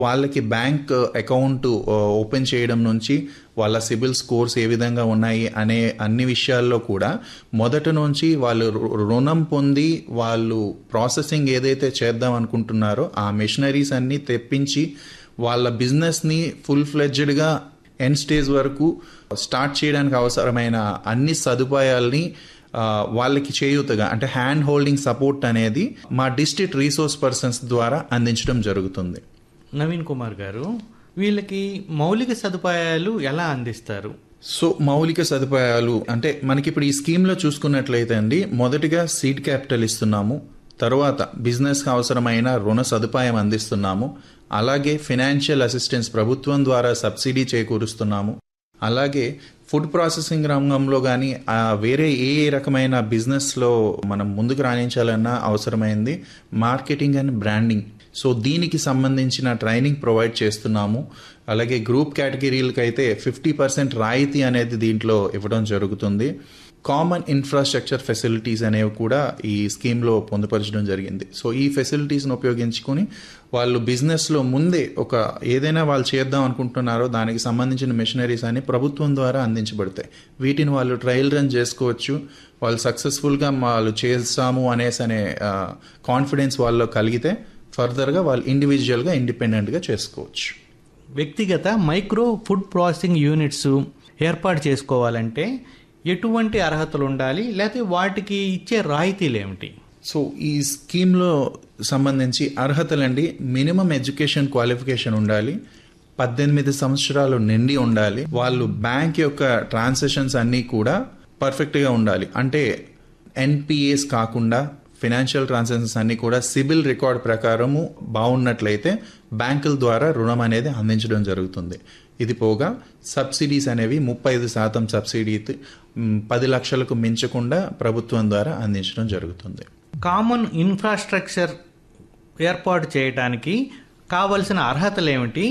వాళ్ళకి bank account open చేయడం నుంచి వాళ్ళ సిబిల్ స్కోర్స్ ఏ విధంగా ఉన్నాయి అనే అన్ని విషయాల్లో కూడా మొదట నుంచి వాళ్ళు రు- రుణం పొంది వాళ్ళు ప్రాసెసింగ్ ఏదైతే చేద్దాం అనుకుంటున్నారో ఆ మెషినరీస్ అన్ని తెప్పించి వాళ్ళ బిజినెస్ని ఫుల్ ఫ్లెడ్జ్డ్గా ఎండ్ స్టేజ్ వరకు స్టార్ట్ చేయడానికి అవసరమైన అన్ని సదుపాయాల్ని ఆ, వాళ్ళకి చేయూతగా అంటే హ్యాండ్ హోల్డింగ్ సపోర్ట్ అనేది మా డిస్ట్రిక్ట్ రీసోర్స్ పర్సన్స్ ద్వారా అందించడం జరుగుతుంది నవీన్ కుమార్ గారు వీళ్ళకి మౌలిక సదుపాయాలు ఎలా అందిస్తారు సో మౌలిక సదుపాయాలు అంటే మనకి ఇప్పుడు ఈ స్కీమ్లో చూసుకున్నట్లయితే అండి మొదటిగా సీడ్ క్యాపిటల్ ఇస్తున్నాము తర్వాత బిజినెస్కి అవసరమైన రుణ సదుపాయం అందిస్తున్నాము అలాగే ఫినాన్షియల్ అసిస్టెన్స్ ప్రభుత్వం ద్వారా సబ్సిడీ చేకూరుస్తున్నాము అలాగే ఫుడ్ ప్రాసెసింగ్ రంగంలో కానీ వేరే ఏ ఏ రకమైన బిజినెస్లో మనం ముందుకు రాణించాలన్నా అవసరమైంది మార్కెటింగ్ అండ్ బ్రాండింగ్ సో దీనికి సంబంధించిన ట్రైనింగ్ ప్రొవైడ్ చేస్తున్నాము అలాగే గ్రూప్ కేటగిరీలకు అయితే ఫిఫ్టీ పర్సెంట్ రాయితీ అనేది దీంట్లో ఇవ్వడం జరుగుతుంది కామన్ ఇన్ఫ్రాస్ట్రక్చర్ ఫెసిలిటీస్ అనేవి కూడా ఈ స్కీమ్లో పొందుపరచడం జరిగింది సో ఈ ఫెసిలిటీస్ని ఉపయోగించుకొని వాళ్ళు బిజినెస్లో ముందే ఒక ఏదైనా వాళ్ళు చేద్దాం అనుకుంటున్నారో దానికి సంబంధించిన మెషినరీస్ అని ప్రభుత్వం ద్వారా అందించబడతాయి వీటిని వాళ్ళు ట్రయల్ రన్ చేసుకోవచ్చు వాళ్ళు సక్సెస్ఫుల్గా వాళ్ళు చేస్తాము అనేసి అనే కాన్ఫిడెన్స్ వాళ్ళలో కలిగితే ఫర్దర్గా వాళ్ళు ఇండివిజువల్గా ఇండిపెండెంట్గా చేసుకోవచ్చు వ్యక్తిగత మైక్రో ఫుడ్ ప్రాసెసింగ్ యూనిట్స్ ఏర్పాటు చేసుకోవాలంటే ఎటువంటి అర్హతలు ఉండాలి లేకపోతే వాటికి ఇచ్చే రాయితీలు ఏమిటి సో ఈ స్కీమ్లో సంబంధించి అర్హతలండి మినిమం ఎడ్యుకేషన్ క్వాలిఫికేషన్ ఉండాలి పద్దెనిమిది సంవత్సరాలు నిండి ఉండాలి వాళ్ళు బ్యాంక్ యొక్క ట్రాన్సాక్షన్స్ అన్నీ కూడా పర్ఫెక్ట్గా ఉండాలి అంటే ఎన్పిఎస్ కాకుండా ఫినాన్షియల్ ట్రాన్సాక్షన్స్ అన్నీ కూడా సిబిల్ రికార్డ్ ప్రకారము బాగున్నట్లయితే బ్యాంకుల ద్వారా రుణం అనేది అందించడం జరుగుతుంది ఇది పోగా సబ్సిడీస్ అనేవి ముప్పై ఐదు శాతం సబ్సిడీ మ్, పది లక్షలకు మించకుండా ప్రభుత్వం ద్వారా అందించడం జరుగుతుంది కామన్ ఇన్ఫ్రాస్ట్రక్చర్ ఏర్పాటు చేయడానికి కావలసిన అర్హతలు ఏమిటి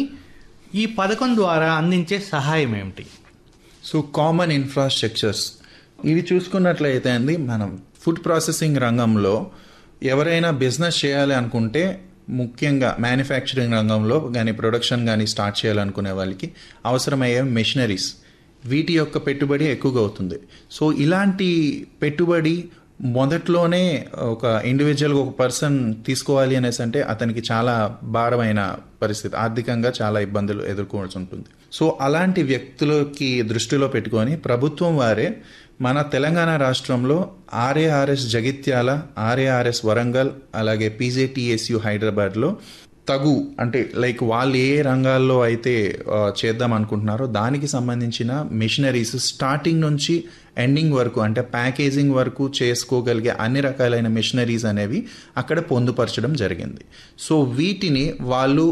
ఈ పథకం ద్వారా అందించే సహాయం ఏమిటి సో కామన్ ఇన్ఫ్రాస్ట్రక్చర్స్ ఇవి చూసుకున్నట్లయితే అండి మనం ఫుడ్ ప్రాసెసింగ్ రంగంలో ఎవరైనా బిజినెస్ చేయాలి అనుకుంటే ముఖ్యంగా మ్యానుఫ్యాక్చరింగ్ రంగంలో కానీ ప్రొడక్షన్ కానీ స్టార్ట్ చేయాలనుకునే వాళ్ళకి అవసరమయ్యే మెషినరీస్ వీటి యొక్క పెట్టుబడి ఎక్కువగా అవుతుంది సో ఇలాంటి పెట్టుబడి మొదట్లోనే ఒక ఇండివిజువల్గా ఒక పర్సన్ తీసుకోవాలి అనేసి అంటే అతనికి చాలా భారమైన పరిస్థితి ఆర్థికంగా చాలా ఇబ్బందులు ఎదుర్కోవాల్సి ఉంటుంది సో అలాంటి వ్యక్తులకి దృష్టిలో పెట్టుకొని ప్రభుత్వం వారే మన తెలంగాణ రాష్ట్రంలో ఆర్ఏఆర్ఎస్ జగిత్యాల ఆర్ఏఆర్ఎస్ వరంగల్ అలాగే పీజేటీఎస్యు హైదరాబాద్లో తగు అంటే లైక్ వాళ్ళు ఏ రంగాల్లో అయితే ఆ, చేద్దాం అనుకుంటున్నారో దానికి సంబంధించిన మిషనరీస్ స్టార్టింగ్ నుంచి ఎండింగ్ వరకు అంటే ప్యాకేజింగ్ వరకు చేసుకోగలిగే అన్ని రకాలైన మిషనరీస్ అనేవి అక్కడ పొందుపరచడం జరిగింది సో వీటిని వాళ్ళు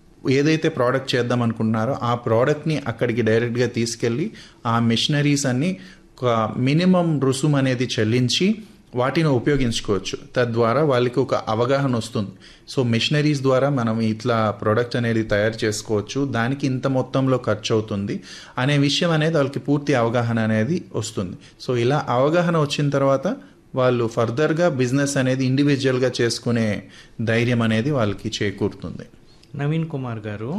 ఏదైతే ప్రోడక్ట్ చేద్దాం అనుకుంటున్నారో ఆ ప్రోడక్ట్ని అక్కడికి డైరెక్ట్గా తీసుకెళ్ళి ఆ మిషనరీస్ అన్ని ఒక మినిమం రుసుము అనేది చెల్లించి వాటిని ఉపయోగించుకోవచ్చు తద్వారా వాళ్ళకి ఒక అవగాహన వస్తుంది సో మిషనరీస్ ద్వారా మనం ఇట్లా ప్రోడక్ట్ అనేది తయారు చేసుకోవచ్చు దానికి ఇంత మొత్తంలో ఖర్చు అవుతుంది అనే విషయం అనేది వాళ్ళకి పూర్తి అవగాహన అనేది వస్తుంది సో ఇలా అవగాహన వచ్చిన తర్వాత వాళ్ళు ఫర్దర్గా బిజినెస్ అనేది ఇండివిజువల్గా చేసుకునే ధైర్యం అనేది వాళ్ళకి చేకూరుతుంది నవీన్ కుమార్ గారు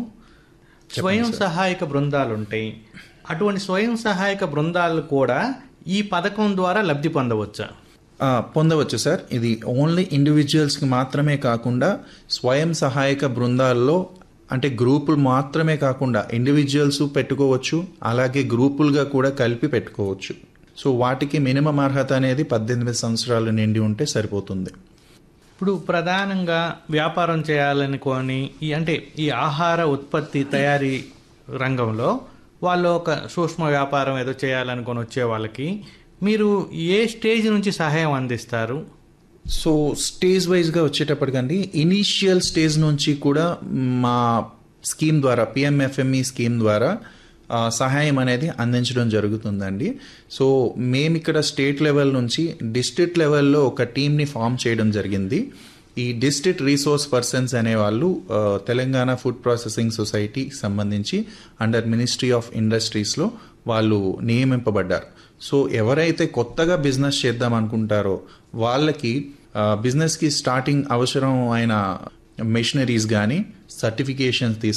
స్వయం సహాయక బృందాలు ఉంటాయి అటువంటి స్వయం సహాయక బృందాలు కూడా ఈ పథకం ద్వారా లబ్ధి పొందవచ్చా ఆ, పొందవచ్చు సార్ ఇది ఓన్లీ ఇండివిజువల్స్కి మాత్రమే కాకుండా స్వయం సహాయక బృందాల్లో అంటే గ్రూపులు మాత్రమే కాకుండా ఇండివిజువల్స్ పెట్టుకోవచ్చు అలాగే గ్రూపులుగా కూడా కలిపి పెట్టుకోవచ్చు సో వాటికి మినిమం అర్హత అనేది పద్దెనిమిది సంవత్సరాలు నిండి ఉంటే సరిపోతుంది ఇప్పుడు ప్రధానంగా వ్యాపారం చేయాలనుకొని ఈ అంటే ఈ ఆహార ఉత్పత్తి తయారీ రంగంలో వాళ్ళు ఒక సూక్ష్మ వ్యాపారం ఏదో చేయాలనుకొని వచ్చే వాళ్ళకి మీరు ఏ స్టేజ్ నుంచి సహాయం అందిస్తారు సో స్టేజ్ వైజ్గా వచ్చేటప్పటికండి ఇనీషియల్ స్టేజ్ నుంచి కూడా మా స్కీమ్ ద్వారా పిఎంఎఫ్ఎంఈ స్కీమ్ ద్వారా ఆ, సహాయం అనేది అందించడం జరుగుతుందండి సో మేము ఇక్కడ స్టేట్ లెవెల్ నుంచి డిస్ట్రిక్ట్ లెవెల్లో ఒక టీంని ఫామ్ చేయడం జరిగింది ఈ డిస్ట్రిక్ట్ రీసోర్స్ పర్సన్స్ అనేవాళ్ళు ఆ, తెలంగాణ ఫుడ్ ప్రాసెసింగ్ సొసైటీ సంబంధించి అండర్ మినిస్ట్రీ ఆఫ్ ఇండస్ట్రీస్లో వాళ్ళు నియమింపబడ్డారు సో ఎవరైతే కొత్తగా బిజినెస్ చేద్దాం అనుకుంటారో వాళ్ళకి ఆ, బిజినెస్కి స్టార్టింగ్ అవసరం అయిన మెషినరీస్ కానీ సర్టిఫికేషన్స్